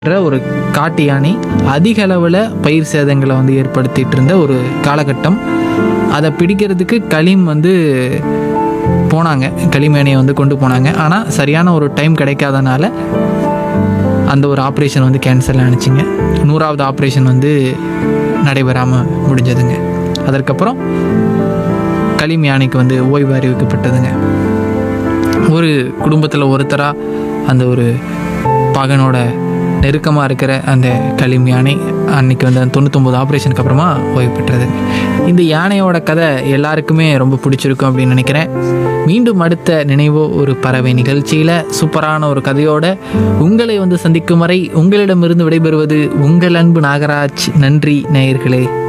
என்ற ஒரு காட்டு யானை அதிக அளவில் பயிர் சேதங்களை வந்து ஏற்படுத்திட்டு இருந்த ஒரு காலகட்டம் அதை பிடிக்கிறதுக்கு கலீம் வந்து போனாங்க கலீம் யானையை வந்து கொண்டு போனாங்க ஆனால் சரியான ஒரு டைம் கிடைக்காதனால அந்த ஒரு ஆப்ரேஷன் வந்து கேன்சல் ஆனிச்சிங்க நூறாவது ஆப்ரேஷன் வந்து நடைபெறாமல் முடிஞ்சதுங்க அதற்கப்புறம் கலீம் யானைக்கு வந்து ஓய்வு அறிவிக்கப்பட்டதுங்க ஒரு குடும்பத்தில் ஒருத்தராக அந்த ஒரு பகனோட நெருக்கமாக இருக்கிற அந்த களிம் யானை அன்னைக்கு வந்து அந்த தொண்ணூத்தொம்பது ஆப்ரேஷனுக்கு அப்புறமா ஓய்வு பெற்றது இந்த யானையோட கதை எல்லாருக்குமே ரொம்ப பிடிச்சிருக்கும் அப்படின்னு நினைக்கிறேன் மீண்டும் அடுத்த நினைவோ ஒரு பறவை நிகழ்ச்சியில் சூப்பரான ஒரு கதையோட உங்களை வந்து சந்திக்கும் வரை உங்களிடமிருந்து விடைபெறுவது உங்கள் அன்பு நாகராஜ் நன்றி நேயர்களே